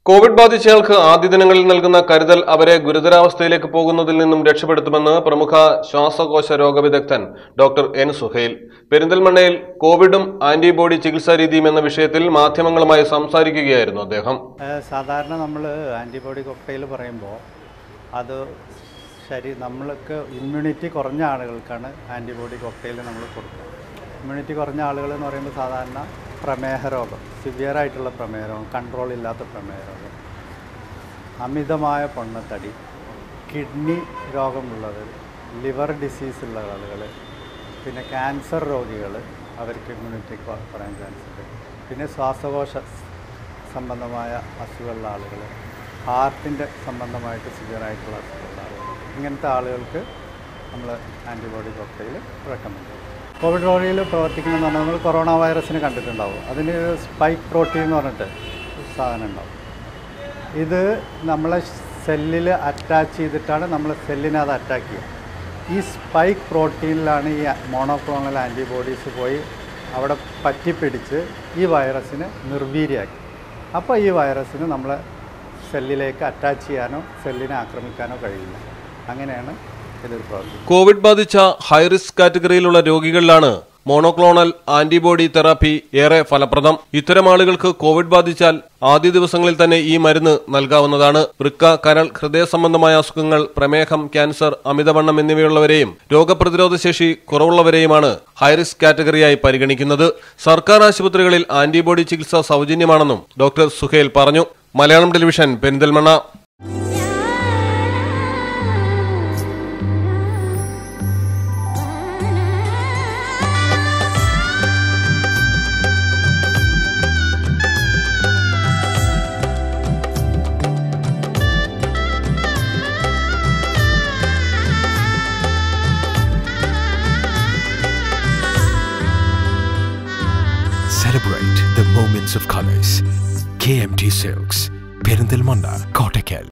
Covid ബാധിച്ചയാൾക്ക് ആദ്യ ദിനങ്ങളിൽ നൽകുന്ന കരുതൽ അവരെ ഗുരുതരാവസ്ഥയിലേക്ക് പോകുന്നതിൽ നിന്നും രക്ഷപ്പെടുത്തുമെന്ന് പ്രമുഖ ശ്വാസകോശ രോഗവിദഗ്ധൻ ഡോക്ടർ എൻ സുഹൈൽ പെരിന്തൽമണ്ണയിൽ കോവിഡും ആന്റിബോഡി ചികിത്സാ രീതിയും എന്ന വിഷയത്തിൽ മാധ്യമങ്ങളുമായി സംസാരിക്കുകയായിരുന്നു അദ്ദേഹം ഏഹ് സാധാരണ നമ്മൾ ആൻറ്റിബോഡി കോക്ടെയിൽ പറയുമ്പോൾ അത് ശരി നമ്മൾക്ക് ഇമ്മ്യൂണിറ്റി കുറഞ്ഞ ആളുകൾക്കാണ് ആൻറ്റിബോഡി കോക്ടെയിൽ നമ്മൾ കൊടുക്കുക ഇമ്മ്യൂണിറ്റി കുറഞ്ഞ ആളുകൾ എന്ന് പറയുമ്പോൾ സാധാരണ പ്രമേഹ രോഗം സിവിയർ ആയിട്ടുള്ള പ്രമേഹ രോഗം കൺട്രോൾ ഇല്ലാത്ത പ്രമേഹ രോഗം അമിതമായ പൊണ്ണത്തടി കിഡ്നി രോഗമുള്ളവർ ലിവർ ഡിസീസ് ഉള്ള ആളുകൾ പിന്നെ ക്യാൻസർ രോഗികൾ അവർക്ക് ഇമ്മ്യൂണിറ്റി കുറയാൻ ചാൻസ് ഉണ്ട് പിന്നെ ശ്വാസകോശ സംബന്ധമായ അസുഖമുള്ള ആളുകൾ ഹാർട്ടിൻ്റെ സംബന്ധമായിട്ട് സിവിയർ ആയിട്ടുള്ള അസുഖമുള്ള ആളുകൾ ഇങ്ങനത്തെ ആളുകൾക്ക് നമ്മൾ ആൻറ്റിബോഡി കോക്ടെയിൽ റെക്കമെൻഡ് ചെയ്യും കോവിഡ് രോഗിയിൽ പ്രവർത്തിക്കുന്നതെന്ന് പറഞ്ഞാൽ നമ്മൾ കൊറോണ വൈറസിന് കണ്ടിട്ടുണ്ടാവും അതിന് സ്പൈക്ക് പ്രോട്ടീൻ എന്ന് പറഞ്ഞിട്ട് ഒരു സാധനം ഉണ്ടാവും ഇത് നമ്മളെ സെല്ലിൽ അറ്റാച്ച് ചെയ്തിട്ടാണ് നമ്മളെ സെല്ലിനെ അത് അറ്റാക്ക് ചെയ്യുക ഈ സ്പൈക്ക് പ്രോട്ടീനിലാണ് ഈ മോണോക്ലോണൽ ആൻറ്റിബോഡീസ് പോയി അവിടെ പറ്റിപ്പിടിച്ച് ഈ വൈറസിനെ നിർവീര്യമാക്കി അപ്പോൾ ഈ വൈറസിന് നമ്മളെ സെല്ലിലേക്ക് അറ്റാച്ച് ചെയ്യാനോ സെല്ലിനെ ആക്രമിക്കാനോ കഴിയില്ല അങ്ങനെയാണ് ഇതൊരു പ്രവർത്തിക്കുന്നത് കോവിഡ് ബാധിച്ച ഹൈറിസ്ക് കാറ്റഗറിയിലുള്ള രോഗികളിലാണ് മോണോക്ലോണൽ ആന്റിബോഡി തെറാപ്പി ഏറെ ഫലപ്രദം ഇത്തരം ആളുകൾക്ക് കോവിഡ് ബാധിച്ചാൽ ആദ്യ ദിവസങ്ങളിൽ തന്നെ ഈ മരുന്ന് നൽകാവുന്നതാണ് വൃക്ക കരൾ ഹൃദയ സംബന്ധമായ അസുഖങ്ങൾ പ്രമേഹം ക്യാൻസർ അമിതവണ്ണം എന്നിവയുള്ളവരെയും രോഗപ്രതിരോധ ശേഷി കുറവുള്ളവരെയുമാണ് ഹൈറിസ്ക് കാറ്റഗറിയായി പരിഗണിക്കുന്നത് സർക്കാർ ആശുപത്രികളിൽ ആന്റിബോഡി ചികിത്സ സൗജന്യമാണെന്നും ഡോക്ടർ സുഹേൽ പറഞ്ഞു Malayalam television Perinthalmanna Celebrate the moments of colors. KMT Silks, Perindalmanda, Kottakkal.